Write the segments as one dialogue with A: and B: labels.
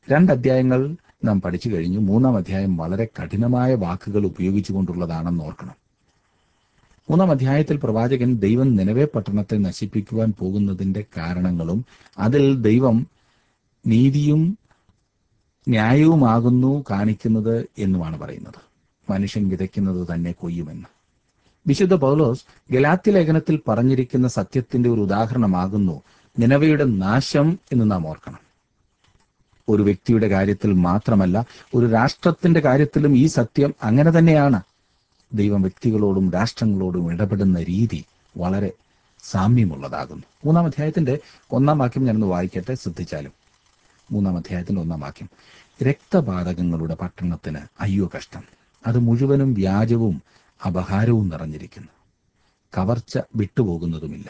A: രണ്ട് അധ്യായങ്ങൾ നാം പഠിച്ചു കഴിഞ്ഞു മൂന്നാം അധ്യായം വളരെ കഠിനമായ വാക്കുകൾ ഉപയോഗിച്ചുകൊണ്ടുള്ളതാണെന്ന് ഓർക്കണം മൂന്നാം അധ്യായത്തിൽ പ്രവാചകൻ ദൈവം നിലവേ പട്ടണത്തെ നശിപ്പിക്കുവാൻ പോകുന്നതിന്റെ കാരണങ്ങളും അതിൽ ദൈവം നീതിയും ന്യായവുമാകുന്നു കാണിക്കുന്നത് എന്നുമാണ് പറയുന്നത് മനുഷ്യൻ വിതയ്ക്കുന്നത് തന്നെ കൊയ്യുമെന്ന് വിശുദ്ധ പൗലോസ് ഗലാത്യ ലേഖനത്തിൽ പറഞ്ഞിരിക്കുന്ന സത്യത്തിന്റെ ഒരു ഉദാഹരണമാകുന്നു നിലവയുടെ നാശം എന്ന് നാം ഓർക്കണം ഒരു വ്യക്തിയുടെ കാര്യത്തിൽ മാത്രമല്ല ഒരു രാഷ്ട്രത്തിന്റെ കാര്യത്തിലും ഈ സത്യം അങ്ങനെ തന്നെയാണ് ദൈവം വ്യക്തികളോടും രാഷ്ട്രങ്ങളോടും ഇടപെടുന്ന രീതി വളരെ സാമ്യമുള്ളതാകുന്നു മൂന്നാം അധ്യായത്തിന്റെ ഒന്നാം വാക്യം ഞാനൊന്ന് വായിക്കട്ടെ ശ്രദ്ധിച്ചാലും മൂന്നാം അധ്യായത്തിന്റെ ഒന്നാം വാക്യം രക്തപാതകങ്ങളുടെ പട്ടണത്തിന് അയ്യോ കഷ്ടം അത് മുഴുവനും വ്യാജവും അപഹാരവും നിറഞ്ഞിരിക്കുന്നു കവർച്ച വിട്ടുപോകുന്നതുമില്ല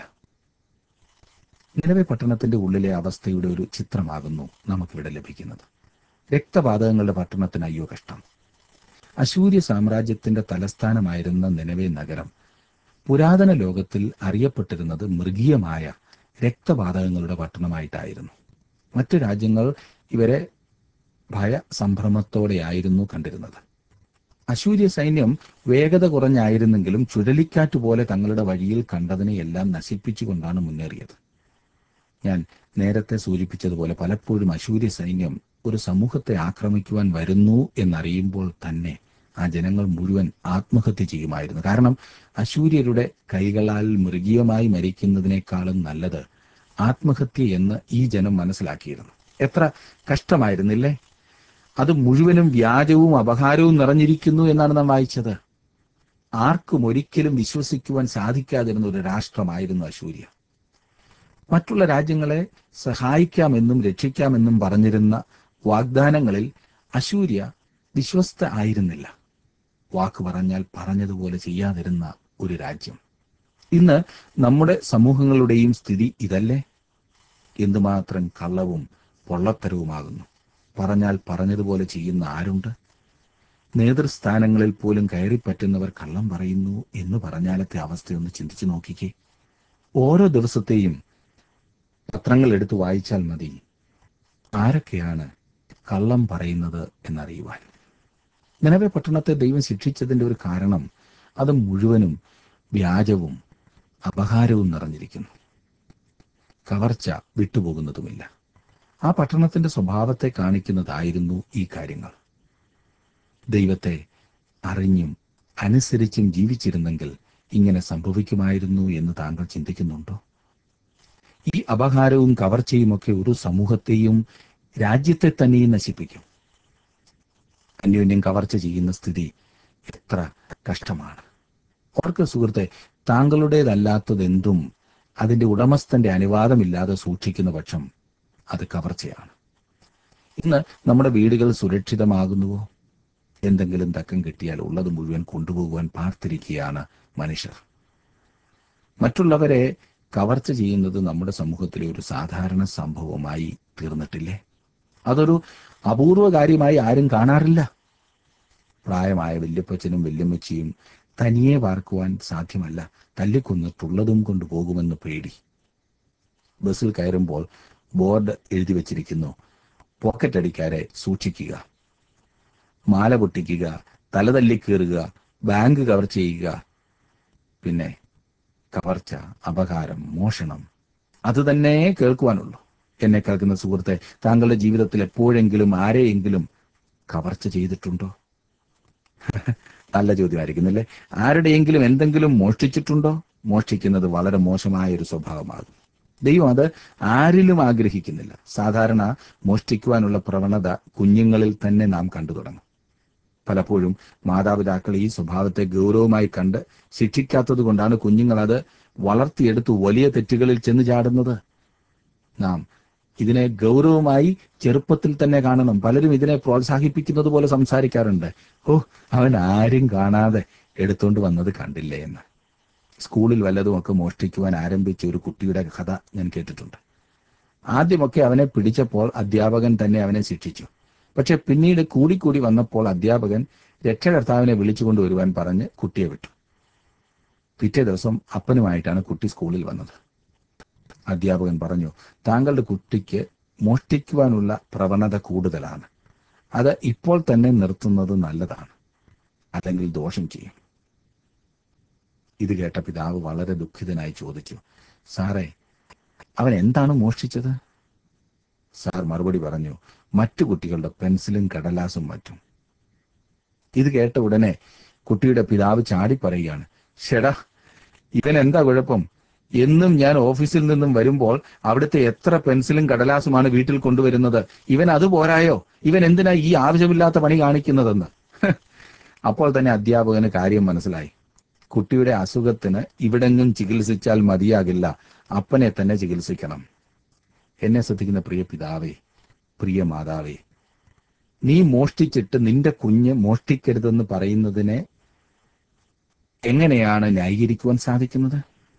A: നിലവെ പട്ടണത്തിന്റെ ഉള്ളിലെ അവസ്ഥയുടെ ഒരു ചിത്രമാകുന്നു നമുക്കിവിടെ ലഭിക്കുന്നത് രക്തപാതകങ്ങളുടെ പട്ടണത്തിന് അയ്യോ കഷ്ടം അശൂര്യ സാമ്രാജ്യത്തിന്റെ തലസ്ഥാനമായിരുന്ന നിലവെ നഗരം പുരാതന ലോകത്തിൽ അറിയപ്പെട്ടിരുന്നത് മൃഗീയമായ രക്തപാതകങ്ങളുടെ പട്ടണമായിട്ടായിരുന്നു മറ്റു രാജ്യങ്ങൾ ഇവരെ ഭയ സംഭ്രമത്തോടെയായിരുന്നു കണ്ടിരുന്നത് അശൂര്യ സൈന്യം വേഗത കുറഞ്ഞായിരുന്നെങ്കിലും ചുഴലിക്കാറ്റ് പോലെ തങ്ങളുടെ വഴിയിൽ കണ്ടതിനെ എല്ലാം നശിപ്പിച്ചുകൊണ്ടാണ് മുന്നേറിയത് ഞാൻ നേരത്തെ സൂചിപ്പിച്ചതുപോലെ പലപ്പോഴും അശൂര്യ സൈന്യം ഒരു സമൂഹത്തെ ആക്രമിക്കുവാൻ വരുന്നു എന്നറിയുമ്പോൾ തന്നെ ആ ജനങ്ങൾ മുഴുവൻ ആത്മഹത്യ ചെയ്യുമായിരുന്നു കാരണം അശൂര്യരുടെ കൈകളാൽ മൃഗീയമായി മരിക്കുന്നതിനേക്കാളും നല്ലത് ആത്മഹത്യ എന്ന് ഈ ജനം മനസ്സിലാക്കിയിരുന്നു എത്ര കഷ്ടമായിരുന്നില്ലേ അത് മുഴുവനും വ്യാജവും അപഹാരവും നിറഞ്ഞിരിക്കുന്നു എന്നാണ് നാം വായിച്ചത് ആർക്കും ഒരിക്കലും വിശ്വസിക്കുവാൻ സാധിക്കാതിരുന്ന ഒരു രാഷ്ട്രമായിരുന്നു അശൂര്യ മറ്റുള്ള രാജ്യങ്ങളെ സഹായിക്കാമെന്നും രക്ഷിക്കാമെന്നും പറഞ്ഞിരുന്ന വാഗ്ദാനങ്ങളിൽ അശൂര്യ വിശ്വസ്ത ആയിരുന്നില്ല വാക്ക് പറഞ്ഞാൽ പറഞ്ഞതുപോലെ ചെയ്യാതിരുന്ന ഒരു രാജ്യം ഇന്ന് നമ്മുടെ സമൂഹങ്ങളുടെയും സ്ഥിതി ഇതല്ലേ എന്തുമാത്രം കള്ളവും പൊള്ളത്തരവുമാകുന്നു പറഞ്ഞാൽ പറഞ്ഞതുപോലെ ചെയ്യുന്ന ആരുണ്ട് നേതൃസ്ഥാനങ്ങളിൽ പോലും കയറിപ്പറ്റുന്നവർ കള്ളം പറയുന്നു എന്ന് പറഞ്ഞാലത്തെ അവസ്ഥയൊന്ന് ചിന്തിച്ചു നോക്കിക്കേ ഓരോ ദിവസത്തെയും പത്രങ്ങൾ എടുത്തു വായിച്ചാൽ മതി ആരൊക്കെയാണ് കള്ളം പറയുന്നത് എന്നറിയുവാൻ നിലവെ പട്ടണത്തെ ദൈവം ശിക്ഷിച്ചതിന്റെ ഒരു കാരണം അത് മുഴുവനും വ്യാജവും അപഹാരവും നിറഞ്ഞിരിക്കുന്നു കവർച്ച വിട്ടുപോകുന്നതുമില്ല ആ പട്ടണത്തിന്റെ സ്വഭാവത്തെ കാണിക്കുന്നതായിരുന്നു ഈ കാര്യങ്ങൾ ദൈവത്തെ അറിഞ്ഞും അനുസരിച്ചും ജീവിച്ചിരുന്നെങ്കിൽ ഇങ്ങനെ സംഭവിക്കുമായിരുന്നു എന്ന് താങ്കൾ ചിന്തിക്കുന്നുണ്ടോ ഈ അപഹാരവും കവർച്ചയുമൊക്കെ ഒരു സമൂഹത്തെയും രാജ്യത്തെ തന്നെയും നശിപ്പിക്കും അന്യോന്യം കവർച്ച ചെയ്യുന്ന സ്ഥിതി എത്ര കഷ്ടമാണ് ഓർക്ക് സുഹൃത്തെ താങ്കളുടേതല്ലാത്തതെന്തും അതിന്റെ ഉടമസ്ഥന്റെ അനുവാദമില്ലാതെ സൂക്ഷിക്കുന്ന പക്ഷം അത് കവർച്ചയാണ് ഇന്ന് നമ്മുടെ വീടുകൾ സുരക്ഷിതമാകുന്നുവോ എന്തെങ്കിലും തക്കം കിട്ടിയാൽ ഉള്ളത് മുഴുവൻ കൊണ്ടുപോകുവാൻ പാർത്തിരിക്കുകയാണ് മനുഷ്യർ മറ്റുള്ളവരെ കവർച്ച ചെയ്യുന്നത് നമ്മുടെ സമൂഹത്തിലെ ഒരു സാധാരണ സംഭവമായി തീർന്നിട്ടില്ലേ അതൊരു അപൂർവ കാര്യമായി ആരും കാണാറില്ല പ്രായമായ വല്യപ്പച്ചനും വല്യമ്മച്ചിയും തനിയെ പാർക്കുവാൻ സാധ്യമല്ല തല്ലിക്കൊന്നിട്ടുള്ളതും കൊണ്ടുപോകുമെന്ന് പേടി ബസ്സിൽ കയറുമ്പോൾ ബോർഡ് എഴുതി വച്ചിരിക്കുന്നു പോക്കറ്റ് അടിക്കാരെ സൂക്ഷിക്കുക മാല പൊട്ടിക്കുക തലതല്ലി കയറുക ബാങ്ക് കവർ ചെയ്യുക പിന്നെ കവർച്ച അപകാരം മോഷണം അത് തന്നെ കേൾക്കുവാനുള്ളൂ എന്നെ കേൾക്കുന്ന സുഹൃത്തെ താങ്കളുടെ ജീവിതത്തിൽ എപ്പോഴെങ്കിലും ആരെയെങ്കിലും കവർച്ച ചെയ്തിട്ടുണ്ടോ നല്ല ചോദ്യമായിരിക്കുന്നില്ലേ ആരുടെയെങ്കിലും എന്തെങ്കിലും മോഷ്ടിച്ചിട്ടുണ്ടോ മോഷ്ടിക്കുന്നത് വളരെ മോശമായ ഒരു സ്വഭാവമാകും ദൈവം അത് ആരിലും ആഗ്രഹിക്കുന്നില്ല സാധാരണ മോഷ്ടിക്കുവാനുള്ള പ്രവണത കുഞ്ഞുങ്ങളിൽ തന്നെ നാം കണ്ടു തുടങ്ങും പലപ്പോഴും മാതാപിതാക്കൾ ഈ സ്വഭാവത്തെ ഗൗരവമായി കണ്ട് ശിക്ഷിക്കാത്തത് കൊണ്ടാണ് കുഞ്ഞുങ്ങൾ അത് വളർത്തിയെടുത്ത് വലിയ തെറ്റുകളിൽ ചെന്ന് ചാടുന്നത് നാം ഇതിനെ ഗൗരവമായി ചെറുപ്പത്തിൽ തന്നെ കാണണം പലരും ഇതിനെ പ്രോത്സാഹിപ്പിക്കുന്നത് പോലെ സംസാരിക്കാറുണ്ട് ഓ അവൻ ആരും കാണാതെ എടുത്തോണ്ട് വന്നത് കണ്ടില്ലേ എന്ന് സ്കൂളിൽ വല്ലതുമൊക്കെ മോഷ്ടിക്കുവാൻ ആരംഭിച്ച ഒരു കുട്ടിയുടെ കഥ ഞാൻ കേട്ടിട്ടുണ്ട് ആദ്യമൊക്കെ അവനെ പിടിച്ചപ്പോൾ അധ്യാപകൻ തന്നെ അവനെ ശിക്ഷിച്ചു പക്ഷെ പിന്നീട് കൂടിക്കൂടി വന്നപ്പോൾ അധ്യാപകൻ രക്ഷകർത്താവിനെ വിളിച്ചുകൊണ്ട് വരുവാൻ പറഞ്ഞ് കുട്ടിയെ വിട്ടു പിറ്റേ ദിവസം അപ്പനുമായിട്ടാണ് കുട്ടി സ്കൂളിൽ വന്നത് അധ്യാപകൻ പറഞ്ഞു താങ്കളുടെ കുട്ടിക്ക് മോഷ്ടിക്കുവാനുള്ള പ്രവണത കൂടുതലാണ് അത് ഇപ്പോൾ തന്നെ നിർത്തുന്നത് നല്ലതാണ് അല്ലെങ്കിൽ ദോഷം ചെയ്യും ഇത് കേട്ട പിതാവ് വളരെ ദുഃഖിതനായി ചോദിച്ചു സാറേ അവൻ എന്താണ് മോഷ്ടിച്ചത് സാർ മറുപടി പറഞ്ഞു മറ്റു കുട്ടികളുടെ പെൻസിലും കടലാസും മറ്റും ഇത് കേട്ട ഉടനെ കുട്ടിയുടെ പിതാവ് ചാടി പറയുകയാണ് ഷെടാ ഇവൻ എന്താ കുഴപ്പം എന്നും ഞാൻ ഓഫീസിൽ നിന്നും വരുമ്പോൾ അവിടുത്തെ എത്ര പെൻസിലും കടലാസുമാണ് വീട്ടിൽ കൊണ്ടുവരുന്നത് ഇവൻ അത് പോരായോ ഇവൻ എന്തിനാ ഈ ആവശ്യമില്ലാത്ത പണി കാണിക്കുന്നതെന്ന് അപ്പോൾ തന്നെ അധ്യാപകന് കാര്യം മനസ്സിലായി കുട്ടിയുടെ അസുഖത്തിന് ഇവിടെങ്ങും ചികിത്സിച്ചാൽ മതിയാകില്ല അപ്പനെ തന്നെ ചികിത്സിക്കണം എന്നെ ശ്രദ്ധിക്കുന്ന പ്രിയ പിതാവേ പ്രിയ മാതാവേ നീ മോഷ്ടിച്ചിട്ട് നിന്റെ കുഞ്ഞ് മോഷ്ടിക്കരുതെന്ന് പറയുന്നതിനെ എങ്ങനെയാണ് ന്യായീകരിക്കുവാൻ സാധിക്കുന്നത്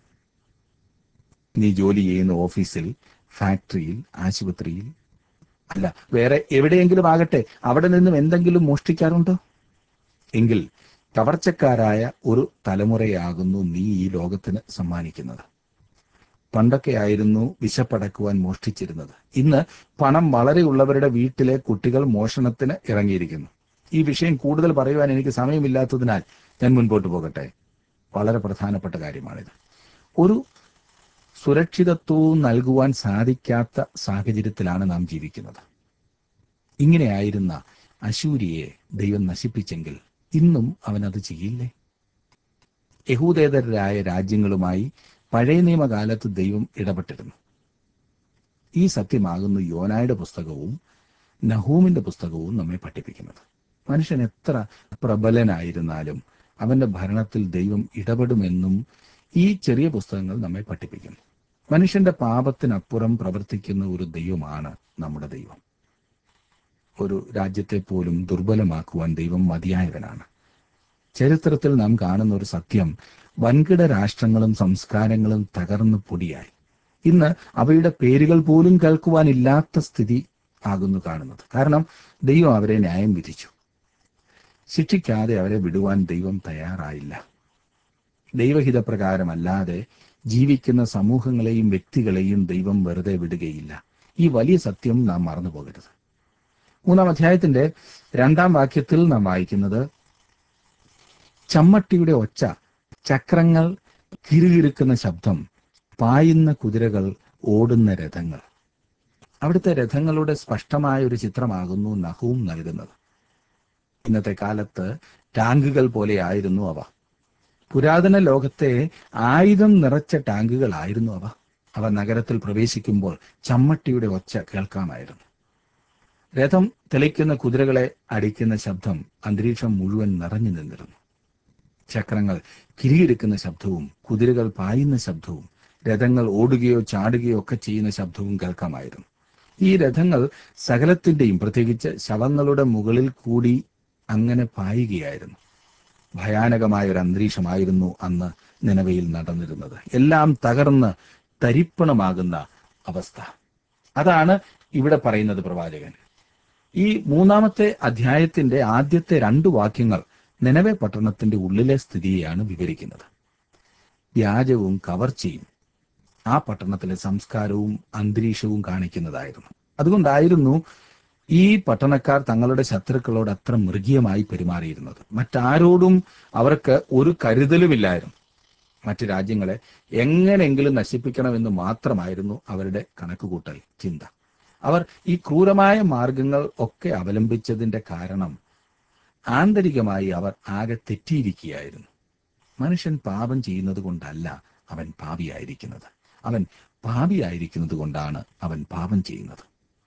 A: നീ ജോലി ചെയ്യുന്ന ഓഫീസിൽ ഫാക്ടറിയിൽ ആശുപത്രിയിൽ അല്ല വേറെ എവിടെയെങ്കിലും ആകട്ടെ അവിടെ നിന്നും എന്തെങ്കിലും മോഷ്ടിക്കാറുണ്ടോ എങ്കിൽ കവർച്ചക്കാരായ ഒരു തലമുറയാകുന്നു നീ ഈ ലോകത്തിന് സമ്മാനിക്കുന്നത് പണ്ടൊക്കെ ആയിരുന്നു വിശപ്പടക്കുവാൻ മോഷ്ടിച്ചിരുന്നത് ഇന്ന് പണം വളരെ ഉള്ളവരുടെ വീട്ടിലെ കുട്ടികൾ മോഷണത്തിന് ഇറങ്ങിയിരിക്കുന്നു ഈ വിഷയം കൂടുതൽ പറയുവാൻ എനിക്ക് സമയമില്ലാത്തതിനാൽ ഞാൻ മുൻപോട്ട് പോകട്ടെ വളരെ പ്രധാനപ്പെട്ട കാര്യമാണിത് ഒരു സുരക്ഷിതത്വവും നൽകുവാൻ സാധിക്കാത്ത സാഹചര്യത്തിലാണ് നാം ജീവിക്കുന്നത് ഇങ്ങനെയായിരുന്ന അശൂരിയെ ദൈവം നശിപ്പിച്ചെങ്കിൽ ഇന്നും അവൻ അത് ചെയ്യില്ലേ യഹൂദേതരായ രാജ്യങ്ങളുമായി പഴയ നിയമകാലത്ത് ദൈവം ഇടപെട്ടിരുന്നു ഈ സത്യമാകുന്നു യോനായുടെ പുസ്തകവും നഹൂമിന്റെ പുസ്തകവും നമ്മെ പഠിപ്പിക്കുന്നത് മനുഷ്യൻ എത്ര പ്രബലനായിരുന്നാലും അവന്റെ ഭരണത്തിൽ ദൈവം ഇടപെടുമെന്നും ഈ ചെറിയ പുസ്തകങ്ങൾ നമ്മെ പഠിപ്പിക്കുന്നു മനുഷ്യന്റെ പാപത്തിനപ്പുറം പ്രവർത്തിക്കുന്ന ഒരു ദൈവമാണ് നമ്മുടെ ദൈവം ഒരു രാജ്യത്തെ പോലും ദുർബലമാക്കുവാൻ ദൈവം മതിയായവനാണ് ചരിത്രത്തിൽ നാം കാണുന്ന ഒരു സത്യം വൻകിട രാഷ്ട്രങ്ങളും സംസ്കാരങ്ങളും തകർന്നു പൊടിയായി ഇന്ന് അവയുടെ പേരുകൾ പോലും കേൾക്കുവാനില്ലാത്ത സ്ഥിതി ആകുന്നു കാണുന്നത് കാരണം ദൈവം അവരെ ന്യായം വിധിച്ചു ശിക്ഷിക്കാതെ അവരെ വിടുവാൻ ദൈവം തയ്യാറായില്ല ദൈവഹിതപ്രകാരമല്ലാതെ ജീവിക്കുന്ന സമൂഹങ്ങളെയും വ്യക്തികളെയും ദൈവം വെറുതെ വിടുകയില്ല ഈ വലിയ സത്യം നാം മറന്നു പോകരുത് മൂന്നാം അധ്യായത്തിന്റെ രണ്ടാം വാക്യത്തിൽ നാം വായിക്കുന്നത് ചമ്മട്ടിയുടെ ഒച്ച ചക്രങ്ങൾ കിരുകിരുക്കുന്ന ശബ്ദം പായുന്ന കുതിരകൾ ഓടുന്ന രഥങ്ങൾ അവിടുത്തെ രഥങ്ങളുടെ സ്പഷ്ടമായ ഒരു ചിത്രമാകുന്നു നഹവും നൽകുന്നത് ഇന്നത്തെ കാലത്ത് ടാങ്കുകൾ പോലെയായിരുന്നു അവ പുരാതന ലോകത്തെ ആയുധം നിറച്ച ടാങ്കുകളായിരുന്നു അവ അവ നഗരത്തിൽ പ്രവേശിക്കുമ്പോൾ ചമ്മട്ടിയുടെ ഒച്ച കേൾക്കാമായിരുന്നു രഥം തെളിക്കുന്ന കുതിരകളെ അടിക്കുന്ന ശബ്ദം അന്തരീക്ഷം മുഴുവൻ നിറഞ്ഞു നിന്നിരുന്നു ചക്രങ്ങൾ കിരികിരിക്കുന്ന ശബ്ദവും കുതിരകൾ പായുന്ന ശബ്ദവും രഥങ്ങൾ ഓടുകയോ ചാടുകയോ ഒക്കെ ചെയ്യുന്ന ശബ്ദവും കേൾക്കാമായിരുന്നു ഈ രഥങ്ങൾ സകലത്തിന്റെയും പ്രത്യേകിച്ച് ശവങ്ങളുടെ മുകളിൽ കൂടി അങ്ങനെ പായുകയായിരുന്നു ഭയാനകമായ ഒരു അന്തരീക്ഷമായിരുന്നു അന്ന് നിലവയിൽ നടന്നിരുന്നത് എല്ലാം തകർന്ന് തരിപ്പണമാകുന്ന അവസ്ഥ അതാണ് ഇവിടെ പറയുന്നത് പ്രവാചകൻ ഈ മൂന്നാമത്തെ അധ്യായത്തിന്റെ ആദ്യത്തെ രണ്ടു വാക്യങ്ങൾ നിലവെ പട്ടണത്തിന്റെ ഉള്ളിലെ സ്ഥിതിയെയാണ് വിവരിക്കുന്നത് വ്യാജവും കവർച്ചയും ആ പട്ടണത്തിലെ സംസ്കാരവും അന്തരീക്ഷവും കാണിക്കുന്നതായിരുന്നു അതുകൊണ്ടായിരുന്നു ഈ പട്ടണക്കാർ തങ്ങളുടെ ശത്രുക്കളോട് അത്ര മൃഗീയമായി പെരുമാറിയിരുന്നത് മറ്റാരോടും അവർക്ക് ഒരു കരുതലുമില്ലായിരുന്നു മറ്റു രാജ്യങ്ങളെ എങ്ങനെയെങ്കിലും നശിപ്പിക്കണമെന്ന് മാത്രമായിരുന്നു അവരുടെ കണക്കുകൂട്ടൽ ചിന്ത അവർ ഈ ക്രൂരമായ മാർഗങ്ങൾ ഒക്കെ അവലംബിച്ചതിന്റെ കാരണം ആന്തരികമായി അവർ ആകെ തെറ്റിയിരിക്കുകയായിരുന്നു മനുഷ്യൻ പാപം ചെയ്യുന്നത് കൊണ്ടല്ല അവൻ പാപിയായിരിക്കുന്നത് അവൻ പാപിയായിരിക്കുന്നത് കൊണ്ടാണ് അവൻ പാപം ചെയ്യുന്നത്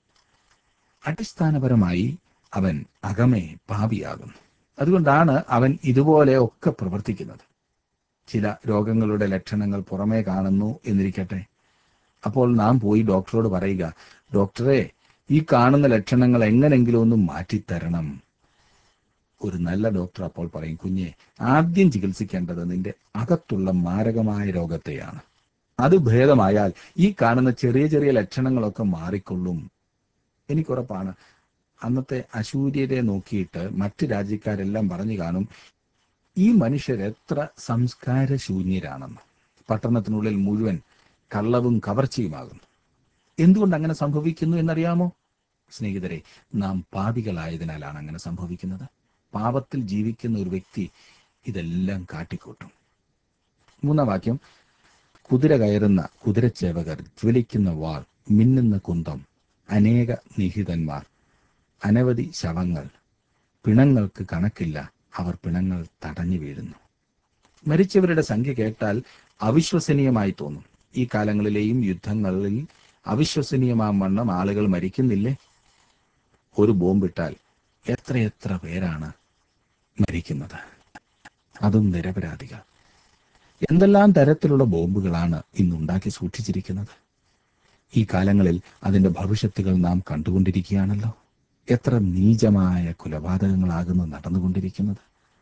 A: അടിസ്ഥാനപരമായി അവൻ അകമേ പാപിയാകുന്നു അതുകൊണ്ടാണ് അവൻ ഇതുപോലെ ഒക്കെ പ്രവർത്തിക്കുന്നത് ചില രോഗങ്ങളുടെ ലക്ഷണങ്ങൾ പുറമേ കാണുന്നു എന്നിരിക്കട്ടെ അപ്പോൾ നാം പോയി ഡോക്ടറോട് പറയുക ഡോക്ടറെ ഈ കാണുന്ന ലക്ഷണങ്ങൾ എങ്ങനെങ്കിലും ഒന്ന് മാറ്റിത്തരണം ഒരു നല്ല ഡോക്ടർ അപ്പോൾ പറയും കുഞ്ഞെ ആദ്യം ചികിത്സിക്കേണ്ടത് നിന്റെ അകത്തുള്ള മാരകമായ രോഗത്തെയാണ് അത് ഭേദമായാൽ ഈ കാണുന്ന ചെറിയ ചെറിയ ലക്ഷണങ്ങളൊക്കെ മാറിക്കൊള്ളും എനിക്കുറപ്പാണ് അന്നത്തെ അശൂര്യരെ നോക്കിയിട്ട് മറ്റ് രാജ്യക്കാരെല്ലാം പറഞ്ഞു കാണും ഈ മനുഷ്യർ എത്ര സംസ്കാരശൂന്യരാണെന്ന് പട്ടണത്തിനുള്ളിൽ മുഴുവൻ കള്ളവും കവർച്ചയുമാകുന്നു എന്തുകൊണ്ട് അങ്ങനെ സംഭവിക്കുന്നു എന്നറിയാമോ സ്നേഹിതരെ നാം പാപികളായതിനാലാണ് അങ്ങനെ സംഭവിക്കുന്നത് പാപത്തിൽ ജീവിക്കുന്ന ഒരു വ്യക്തി ഇതെല്ലാം കാട്ടിക്കൂട്ടും മൂന്നാം വാക്യം കുതിര കയറുന്ന കുതിരച്ചേവകർ ജ്വലിക്കുന്ന വാൾ മിന്നുന്ന കുന്തം അനേക നിഹിതന്മാർ അനവധി ശവങ്ങൾ പിണങ്ങൾക്ക് കണക്കില്ല അവർ പിണങ്ങൾ തടഞ്ഞു വീഴുന്നു മരിച്ചവരുടെ സംഖ്യ കേട്ടാൽ അവിശ്വസനീയമായി തോന്നും ഈ കാലങ്ങളിലെയും യുദ്ധങ്ങളിൽ അവിശ്വസനീയമാം വണ്ണം ആളുകൾ മരിക്കുന്നില്ലേ ഒരു ബോംബിട്ടാൽ എത്രയെത്ര പേരാണ് മരിക്കുന്നത് അതും നിരപരാധികൾ എന്തെല്ലാം തരത്തിലുള്ള ബോംബുകളാണ് ഇന്ന് ഉണ്ടാക്കി സൂക്ഷിച്ചിരിക്കുന്നത് ഈ കാലങ്ങളിൽ അതിന്റെ ഭവിഷ്യത്തുകൾ നാം കണ്ടുകൊണ്ടിരിക്കുകയാണല്ലോ എത്ര നീചമായ കൊലപാതകങ്ങളാകുന്നു നടന്നുകൊണ്ടിരിക്കുന്നത്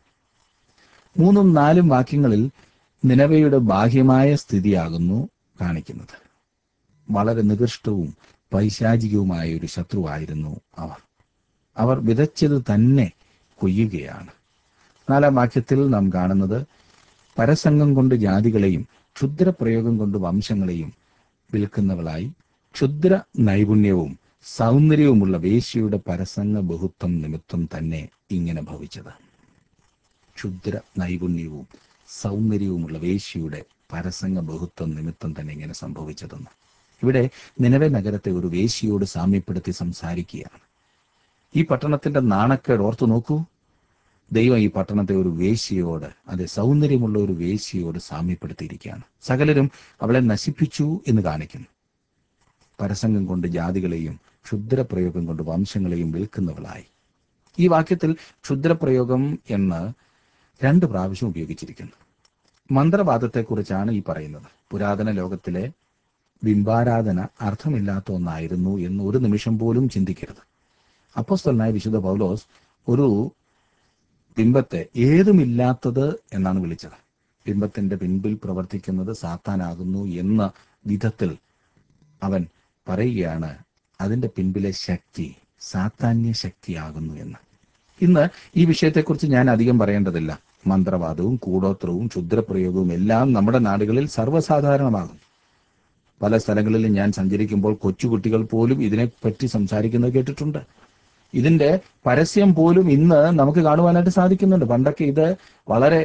A: മൂന്നും നാലും വാക്യങ്ങളിൽ നിലവയുടെ ബാഹ്യമായ സ്ഥിതിയാകുന്നു കാണിക്കുന്നത് വളരെ നികൃഷ്ടവും പൈശാചികവുമായ ഒരു ശത്രുവായിരുന്നു അവർ അവർ വിതച്ചത് തന്നെ കൊയ്യുകയാണ് നാലാം വാക്യത്തിൽ നാം കാണുന്നത് പരസംഗം കൊണ്ട് ജാതികളെയും ക്ഷുദ്രപ്രയോഗം കൊണ്ട് വംശങ്ങളെയും വിൽക്കുന്നവളായി ക്ഷുദ്ര നൈപുണ്യവും സൗന്ദര്യവുമുള്ള വേശ്യയുടെ പരസംഗ ബഹുത്വം നിമിത്തം തന്നെ ഇങ്ങനെ ഭവിച്ചത് ക്ഷുദ്ര നൈപുണ്യവും സൗന്ദര്യവുമുള്ള വേശ്യയുടെ പരസംഗ ബഹുത്വം നിമിത്തം തന്നെ ഇങ്ങനെ സംഭവിച്ചതെന്ന് ഇവിടെ നിലവെ നഗരത്തെ ഒരു വേശ്യയോട് സാമ്യപ്പെടുത്തി സംസാരിക്കുകയാണ് ഈ പട്ടണത്തിന്റെ നാണക്കേട് ഓർത്തു നോക്കൂ ദൈവം ഈ പട്ടണത്തെ ഒരു വേശ്യയോട് അതെ സൗന്ദര്യമുള്ള ഒരു വേശ്യയോട് സാമ്യപ്പെടുത്തിയിരിക്കുകയാണ് സകലരും അവളെ നശിപ്പിച്ചു എന്ന് കാണിക്കുന്നു പരസംഗം കൊണ്ട് ജാതികളെയും ക്ഷുദ്രപ്രയോഗം കൊണ്ട് വംശങ്ങളെയും വിൽക്കുന്നവളായി ഈ വാക്യത്തിൽ ക്ഷുദ്രപ്രയോഗം എന്ന് രണ്ട് പ്രാവശ്യം ഉപയോഗിച്ചിരിക്കുന്നു മന്ത്രവാദത്തെക്കുറിച്ചാണ് ഈ പറയുന്നത് പുരാതന ലോകത്തിലെ ബിംബാരാധന അർത്ഥമില്ലാത്ത ഒന്നായിരുന്നു എന്ന് ഒരു നിമിഷം പോലും ചിന്തിക്കരുത് അപ്പോസ്തലനായ വിശുദ്ധ പൗലോസ് ഒരു ബിംബത്തെ ഏതുമില്ലാത്തത് എന്നാണ് വിളിച്ചത് ബിംബത്തിന്റെ പിൻപിൽ പ്രവർത്തിക്കുന്നത് സാത്താനാകുന്നു എന്ന വിധത്തിൽ അവൻ പറയുകയാണ് അതിന്റെ പിൻപിലെ ശക്തി സാത്താന്യ ശക്തിയാകുന്നു എന്ന് ഇന്ന് ഈ വിഷയത്തെക്കുറിച്ച് ഞാൻ അധികം പറയേണ്ടതില്ല മന്ത്രവാദവും കൂടോത്രവും ക്ഷുദ്രപ്രയോഗവും എല്ലാം നമ്മുടെ നാടുകളിൽ സർവ്വസാധാരണമാകും പല സ്ഥലങ്ങളിലും ഞാൻ സഞ്ചരിക്കുമ്പോൾ കൊച്ചുകുട്ടികൾ പോലും ഇതിനെപ്പറ്റി സംസാരിക്കുന്നത് കേട്ടിട്ടുണ്ട് ഇതിന്റെ പരസ്യം പോലും ഇന്ന് നമുക്ക് കാണുവാനായിട്ട് സാധിക്കുന്നുണ്ട് പണ്ടൊക്കെ ഇത് വളരെ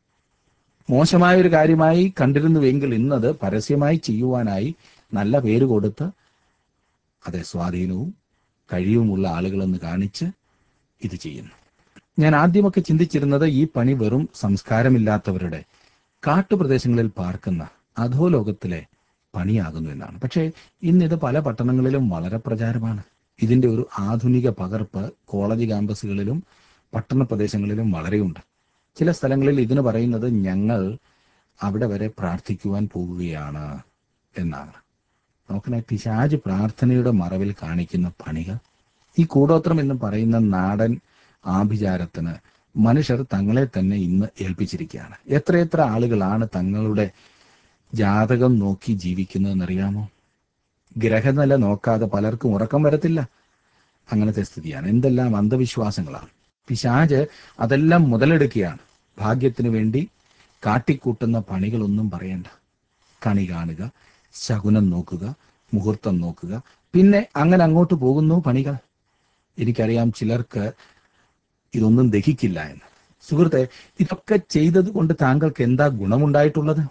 A: മോശമായ ഒരു കാര്യമായി കണ്ടിരുന്നുവെങ്കിൽ ഇന്നത് പരസ്യമായി ചെയ്യുവാനായി നല്ല പേര് കൊടുത്ത് അതെ സ്വാധീനവും കഴിവുമുള്ള ആളുകളെന്ന് കാണിച്ച് ഇത് ചെയ്യുന്നു ഞാൻ ആദ്യമൊക്കെ ചിന്തിച്ചിരുന്നത് ഈ പണി വെറും സംസ്കാരമില്ലാത്തവരുടെ കാട്ടുപ്രദേശങ്ങളിൽ പാർക്കുന്ന അധോലോകത്തിലെ പണിയാകുന്നു എന്നാണ് പക്ഷേ ഇന്നിത് പല പട്ടണങ്ങളിലും വളരെ പ്രചാരമാണ് ഇതിന്റെ ഒരു ആധുനിക പകർപ്പ് കോളേജ് ക്യാമ്പസുകളിലും പട്ടണ പ്രദേശങ്ങളിലും വളരെയുണ്ട് ചില സ്ഥലങ്ങളിൽ ഇതിന് പറയുന്നത് ഞങ്ങൾ അവിടെ വരെ പ്രാർത്ഥിക്കുവാൻ പോകുകയാണ് എന്നാണ് നോക്കണേ പിശാജ് പ്രാർത്ഥനയുടെ മറവിൽ കാണിക്കുന്ന പണികൾ ഈ കൂടോത്രം എന്ന് പറയുന്ന നാടൻ ആഭിചാരത്തിന് മനുഷ്യർ തങ്ങളെ തന്നെ ഇന്ന് ഏൽപ്പിച്ചിരിക്കുകയാണ് എത്രയെത്ര ആളുകളാണ് തങ്ങളുടെ ജാതകം നോക്കി ജീവിക്കുന്നതെന്നറിയാമോ ഗ്രഹനില നോക്കാതെ പലർക്കും ഉറക്കം വരത്തില്ല അങ്ങനത്തെ സ്ഥിതിയാണ് എന്തെല്ലാം അന്ധവിശ്വാസങ്ങളാണ് പിശാജ് അതെല്ലാം മുതലെടുക്കുകയാണ് ഭാഗ്യത്തിന് വേണ്ടി കാട്ടിക്കൂട്ടുന്ന പണികളൊന്നും പറയണ്ട കണി കാണുക ശകുനം നോക്കുക മുഹൂർത്തം നോക്കുക പിന്നെ അങ്ങനെ അങ്ങോട്ട് പോകുന്നു പണികൾ എനിക്കറിയാം ചിലർക്ക് ഇതൊന്നും ദഹിക്കില്ല എന്ന് സുഹൃത്തെ ഇതൊക്കെ ചെയ്തത് കൊണ്ട് താങ്കൾക്ക് എന്താ ഗുണമുണ്ടായിട്ടുള്ളത്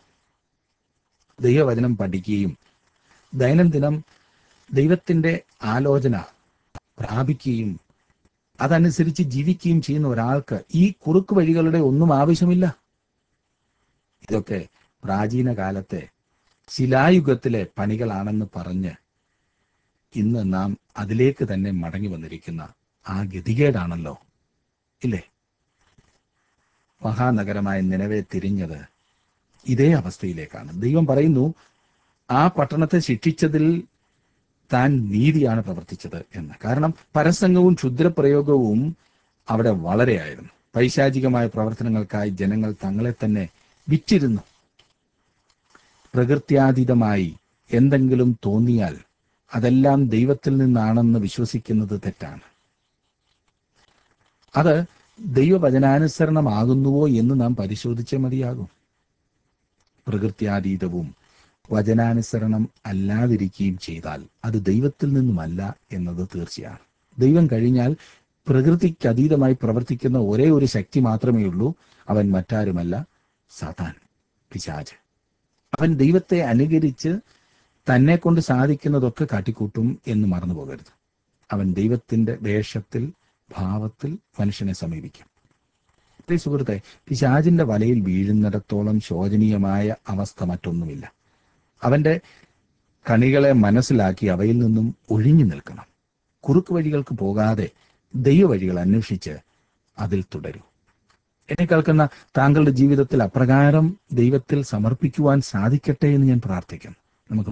A: ദൈവവചനം പഠിക്കുകയും ദൈനംദിനം ദൈവത്തിന്റെ ആലോചന പ്രാപിക്കുകയും അതനുസരിച്ച് ജീവിക്കുകയും ചെയ്യുന്ന ഒരാൾക്ക് ഈ കുറുക്ക് വഴികളുടെ ഒന്നും ആവശ്യമില്ല ഇതൊക്കെ പ്രാചീന കാലത്തെ ശിലായുഗത്തിലെ പണികളാണെന്ന് പറഞ്ഞ് ഇന്ന് നാം അതിലേക്ക് തന്നെ മടങ്ങി വന്നിരിക്കുന്ന ആ ഗതികേടാണല്ലോ ഇല്ലേ മഹാനഗരമായ നിലവെ തിരിഞ്ഞത് ഇതേ അവസ്ഥയിലേക്കാണ് ദൈവം പറയുന്നു ആ പട്ടണത്തെ ശിക്ഷിച്ചതിൽ താൻ നീതിയാണ് പ്രവർത്തിച്ചത് എന്ന് കാരണം പരസംഗവും ക്ഷുദ്രപ്രയോഗവും അവിടെ വളരെയായിരുന്നു പൈശാചികമായ പ്രവർത്തനങ്ങൾക്കായി ജനങ്ങൾ തങ്ങളെ തന്നെ വിറ്റിരുന്നു പ്രകൃത്യാതീതമായി എന്തെങ്കിലും തോന്നിയാൽ അതെല്ലാം ദൈവത്തിൽ നിന്നാണെന്ന് വിശ്വസിക്കുന്നത് തെറ്റാണ് അത് ദൈവവചനാനുസരണമാകുന്നുവോ എന്ന് നാം പരിശോധിച്ചേ മതിയാകും പ്രകൃത്യാതീതവും വചനാനുസരണം അല്ലാതിരിക്കുകയും ചെയ്താൽ അത് ദൈവത്തിൽ നിന്നുമല്ല എന്നത് തീർച്ചയാണ് ദൈവം കഴിഞ്ഞാൽ പ്രകൃതിക്ക് അതീതമായി പ്രവർത്തിക്കുന്ന ഒരേ ഒരു ശക്തി മാത്രമേ ഉള്ളൂ അവൻ മറ്റാരുമല്ല സാത്താൻ പിശാജ് അവൻ ദൈവത്തെ അനുകരിച്ച് തന്നെ കൊണ്ട് സാധിക്കുന്നതൊക്കെ കാട്ടിക്കൂട്ടും എന്ന് മറന്നു പോകരുത് അവൻ ദൈവത്തിന്റെ വേഷത്തിൽ ഭാവത്തിൽ മനുഷ്യനെ സമീപിക്കും പ്രിയ സുഹൃത്തെ പിശാജിന്റെ വലയിൽ വീഴുന്നിടത്തോളം ശോചനീയമായ അവസ്ഥ മറ്റൊന്നുമില്ല അവന്റെ കണികളെ മനസ്സിലാക്കി അവയിൽ നിന്നും ഒഴിഞ്ഞു നിൽക്കണം കുറുക്ക് വഴികൾക്ക് പോകാതെ ദൈവവഴികൾ അന്വേഷിച്ച് അതിൽ തുടരൂ എന്നെ കേൾക്കുന്ന താങ്കളുടെ ജീവിതത്തിൽ അപ്രകാരം ദൈവത്തിൽ സമർപ്പിക്കുവാൻ സാധിക്കട്ടെ എന്ന് ഞാൻ പ്രാർത്ഥിക്കുന്നു